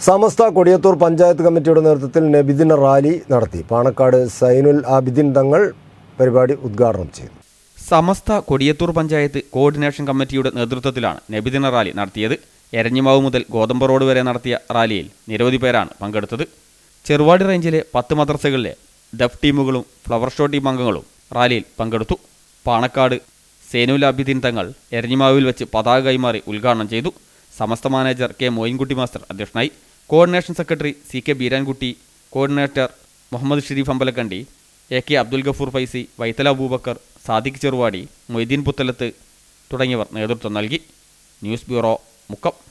സമസ്ത കൊടിയത്തൂർ പഞ്ചായത്ത് കമ്മിറ്റിയുടെ നേതൃത്വത്തിൽ നബിദിന റാലി നടത്തി പാണക്കാട് സൈനുൽ ആബിദിൻ തങ്ങൾ പരിപാടി ഉദ്ഘാടനം ചെയ്തു സമസ്ത കൊടിയത്തൂർ പഞ്ചായത്ത് കോർഡിനേഷൻ കമ്മിറ്റിയുടെ നേതൃത്വത്തിലാണ് നബിദിന റാലി നടത്തിയത് എരഞ്ഞിമാവ് മുതൽ ഗോതമ്പ് റോഡ് വരെ നടത്തിയ റാലിയിൽ നിരവധി പേരാണ് പങ്കെടുത്തത് ചെറുവാടി റേഞ്ചിലെ പത്ത് മദ്രസകളിലെ ദഫ് ടീമുകളും ഫ്ലവർ ഷോ ടീം അംഗങ്ങളും റാലിയിൽ പങ്കെടുത്തു പാണക്കാട് സേനുൽ അബിദ്ദീൻ തങ്ങൾ എരഞ്ഞിമാവിൽ വെച്ച് പതാക കൈമാറി ഉദ്ഘാടനം ചെയ്തു Samastha manager K Moyinkutty master അധ്യക്ഷനായി coordination secretary C K Beerankutty coordinator Muhammad Shareef Ambalakkandi A K Abdul Gafoor Faizy Vaithala Abubakar Sadiq Cheruvadi Moideen Puthalath തുടങ്ങിയവർ നേതൃത്വം നൽകി ന്യൂസ് ബ്യൂറോ മുക്കം